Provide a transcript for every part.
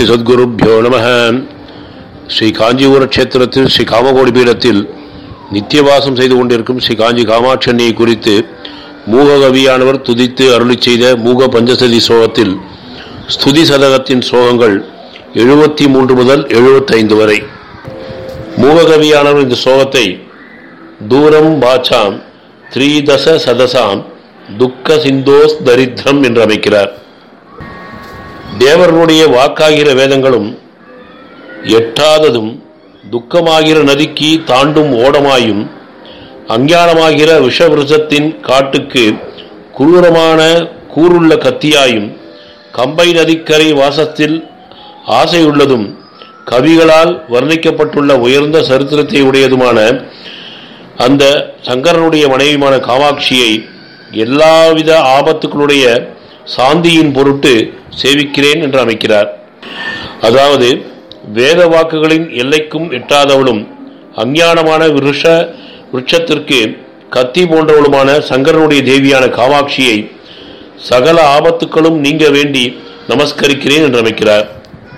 ஸ்ரீ சத்குருப்பியோ நம ஸ்ரீ காஞ்சிபுர கஷேத்திரத்தில் ஸ்ரீ காமகோடி பீடத்தில் நித்தியவாசம் செய்து கொண்டிருக்கும் ஸ்ரீ காஞ்சி காமாட்சண்ணியை குறித்து மூக கவியானவர் துதித்து அருளி செய்த மூக பஞ்சசதி சோகத்தில் ஸ்துதி சதகத்தின் சோகங்கள் எழுபத்தி மூன்று முதல் எழுபத்தைந்து வரை மூககவியானவர் இந்த சோகத்தை தூரம் பாச்சாம் த்ரீதச சதசாம் துக்க சிந்தோஸ் தரித்திரம் என்று அமைக்கிறார் தேவர்களுடைய வாக்காகிற வேதங்களும் எட்டாததும் துக்கமாகிற நதிக்கு தாண்டும் ஓடமாயும் அஞ்ஞானமாகிற விஷவிருஷத்தின் காட்டுக்கு குரூரமான கூருள்ள கத்தியாயும் கம்பை நதிக்கரை வாசத்தில் ஆசையுள்ளதும் கவிகளால் வர்ணிக்கப்பட்டுள்ள உயர்ந்த சரித்திரத்தை உடையதுமான அந்த சங்கரனுடைய மனைவியான காமாட்சியை எல்லாவித ஆபத்துக்களுடைய சாந்தியின் பொருட்டு சேவிக்கிறேன் என்று அமைக்கிறார் அதாவது வேத வாக்குகளின் எல்லைக்கும் எட்டாதவளும் அஞ்ஞானமான விருஷ விருட்சத்திற்கு கத்தி போன்றவளுமான சங்கரனுடைய தேவியான காமாட்சியை சகல ஆபத்துக்களும் நீங்க வேண்டி நமஸ்கரிக்கிறேன் என்று அமைக்கிறார்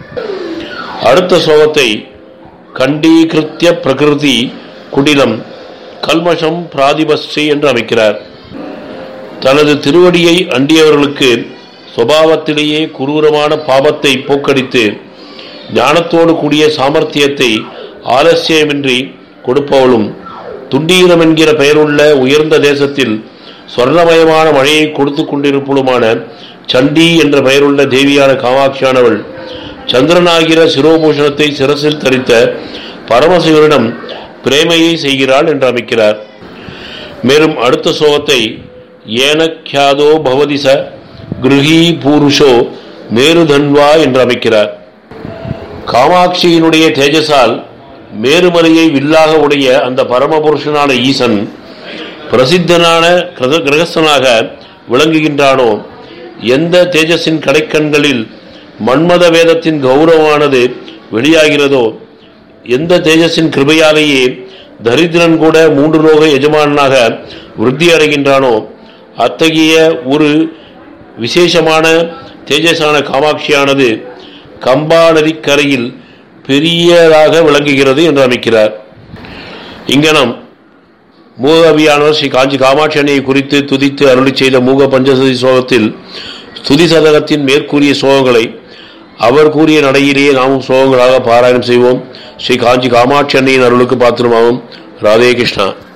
அடுத்த சோகத்தை கண்டீகிருத்திய பிரகிருதி குடிலம் கல்மஷம் பிராதிபஸ்ரீ என்று அமைக்கிறார் தனது திருவடியை அண்டியவர்களுக்கு சுபாவத்திலேயே குரூரமான பாபத்தை போக்கடித்து ஞானத்தோடு கூடிய சாமர்த்தியத்தை ஆலசியமின்றி கொடுப்பவளும் துண்டீரம் என்கிற பெயருள்ள உயர்ந்த தேசத்தில் சொர்ணமயமான மழையை கொடுத்து கொண்டிருப்பவளுமான சண்டி என்ற பெயருள்ள தேவியான காமாட்சியானவள் சந்திரனாகிற சிரோபூஷணத்தை சிரசில் தரித்த பரமசிவனிடம் பிரேமையை செய்கிறாள் என்று அமைக்கிறார் மேலும் அடுத்த சோகத்தை ஏனக்கியாதோ பவதிச கிருஹி பூருஷோ மேருதன்வா என்று அமைக்கிறார் காமாட்சியினுடைய தேஜசால் மேருமலையை வில்லாக உடைய அந்த பரமபுருஷனான ஈசன் பிரசித்தனான கிரகஸ்தனாக விளங்குகின்றானோ எந்த தேஜஸின் கடைக்கண்களில் மன்மத வேதத்தின் கௌரவமானது வெளியாகிறதோ எந்த தேஜஸின் கிருபையாலேயே தரித்திரன் கூட மூன்று லோக எஜமானாக விருத்தி அடைகின்றானோ அத்தகைய ஒரு விசேஷமான தேஜஸான காமாட்சியானது கம்பா நதிக்கரையில் பெரியதாக விளங்குகிறது என்று அமைக்கிறார் இங்கனம் மூகவியானவர் ஸ்ரீ காஞ்சி காமாட்சி அன்னையை குறித்து துதித்து அருளி செய்த மூக பஞ்சசதி சோகத்தில் ஸ்துதி சதகத்தின் மேற்கூறிய சோகங்களை அவர் கூறிய நடையிலேயே நாமும் சோகங்களாக பாராயணம் செய்வோம் ஸ்ரீ காஞ்சி காமாட்சி அன்னையின் அருளுக்கு பாத்திரமாகும் ராதே கிருஷ்ணா